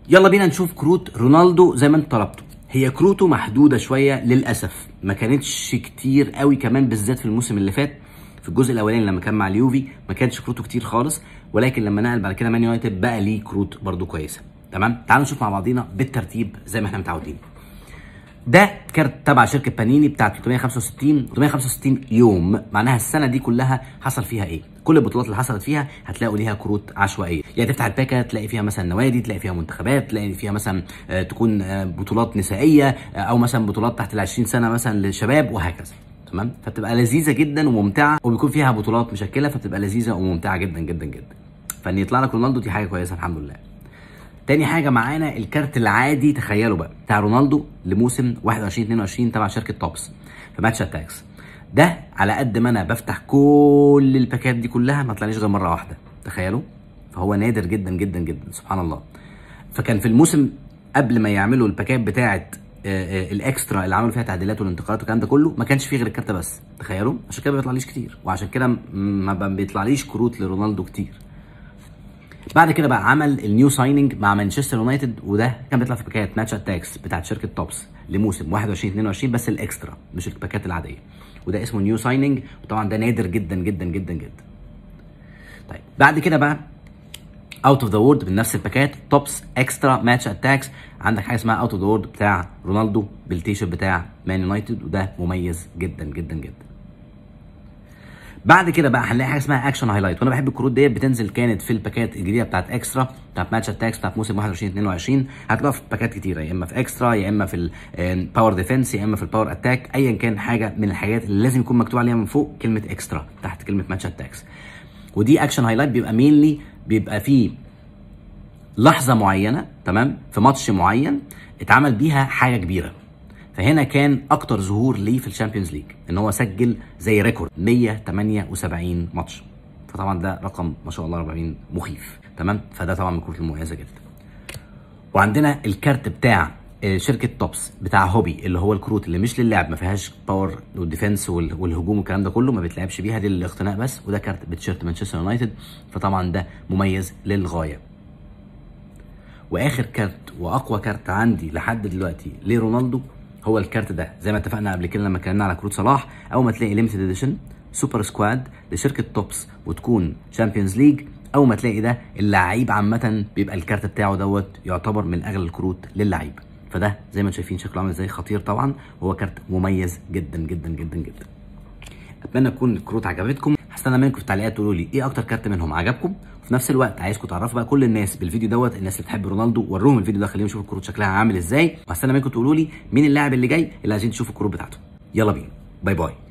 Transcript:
يلا بينا نشوف كروت رونالدو زي ما انت طلبته هي كروته محدوده شويه للاسف ما كانتش كتير قوي كمان بالذات في الموسم اللي فات في الجزء الاولاني لما كان مع اليوفي ما كانش كروته كتير خالص ولكن لما نقل بعد كده مان يونايتد بقى ليه كروت برده كويسه تمام تعالوا نشوف مع بعضينا بالترتيب زي ما احنا متعودين ده كارت تبع شركه بانيني بتاعت 365 365 يوم معناها السنه دي كلها حصل فيها ايه كل البطولات اللي حصلت فيها هتلاقوا ليها كروت عشوائيه يعني تفتح الباكه تلاقي فيها مثلا نوادي تلاقي فيها منتخبات تلاقي فيها مثلا آه، تكون آه، بطولات نسائيه آه، او مثلا بطولات تحت ال 20 سنه مثلا للشباب وهكذا تمام فبتبقى لذيذه جدا وممتعه وبيكون فيها بطولات مشكله فبتبقى لذيذه وممتعه جدا جدا جدا فان يطلع لك رونالدو دي حاجه كويسه الحمد لله تاني حاجه معانا الكارت العادي تخيلوا بقى بتاع رونالدو لموسم 21 22 تبع شركه توبس في ماتش اتاكس ده على قد ما انا بفتح كل الباكات دي كلها ما طلعليش غير مره واحده تخيلوا فهو نادر جدا جدا جدا سبحان الله فكان في الموسم قبل ما يعملوا الباكات بتاعه آه، آه، الاكسترا اللي عملوا فيها تعديلات والانتقالات والكلام ده كله ما كانش فيه غير الكارت بس تخيلوا عشان كده ما بيطلعليش كتير وعشان كده م- ما بيطلعليش كروت لرونالدو كتير بعد كده بقى عمل النيو سايننج مع مانشستر يونايتد وده كان بيطلع في باكات ماتش اتاكس بتاعت شركه توبس لموسم 21 22 بس الاكسترا مش الباكات العاديه وده اسمه نيو سايننج وطبعا ده نادر جدا جدا جدا جدا طيب بعد كده بقى اوت اوف ذا وورد من نفس الباكات توبس اكسترا ماتش اتاكس عندك حاجه اسمها اوت اوف ذا وورد بتاع رونالدو بالتيشيرت بتاع مان يونايتد وده مميز جدا جدا جدا بعد كده بقى هنلاقي حاجه اسمها اكشن هايلايت وانا بحب الكروت ديت بتنزل كانت في الباكات الجديده بتاعت اكسترا بتاعت ماتش اتاكس بتاعت موسم 21 22 هتلاقيها في باكات كتيره يا اما في اكسترا يا اما في الباور ديفense يا اما في الباور اتاك ايا كان حاجه من الحاجات اللي لازم يكون مكتوب عليها من فوق كلمه اكسترا تحت كلمه ماتش اتاكس ودي اكشن هايلايت بيبقى مينلي بيبقى فيه لحظه معينه تمام في ماتش معين اتعمل بيها حاجه كبيره فهنا كان اكتر ظهور ليه في الشامبيونز ليج ان هو سجل زي ريكورد 178 ماتش فطبعا ده رقم ما شاء الله 40 مخيف تمام فده طبعا من الكروت المميزه جدا وعندنا الكارت بتاع آه، شركه توبس بتاع هوبي اللي هو الكروت اللي مش للعب ما فيهاش باور والديفنس وال- والهجوم والكلام ده كله ما بيتلعبش بيها دي للاقتناء بس وده كارت بتيشيرت مانشستر يونايتد فطبعا ده مميز للغايه واخر كارت واقوى كارت عندي لحد دلوقتي لرونالدو هو الكارت ده زي ما اتفقنا قبل كده لما اتكلمنا على كروت صلاح اول ما تلاقي ليميتد اديشن سوبر سكواد لشركه توبس وتكون شامبيونز ليج اول ما تلاقي ده اللعيب عامه بيبقى الكارت بتاعه دوت يعتبر من اغلى الكروت للعيب فده زي ما انتم شايفين شكله عامل ازاي خطير طبعا وهو كارت مميز جدا جدا جدا جدا اتمنى تكون الكروت عجبتكم هستنى منكم في التعليقات تقولوا لي ايه اكتر كارت منهم عجبكم وفي نفس الوقت عايزكم تعرفوا بقى كل الناس بالفيديو دوت الناس اللي بتحب رونالدو وروهم الفيديو ده خليهم يشوفوا الكروت شكلها عامل ازاي وهستنى منكم تقولوا لي مين اللاعب اللي جاي اللي عايزين تشوفوا الكروت بتاعته يلا بينا باي باي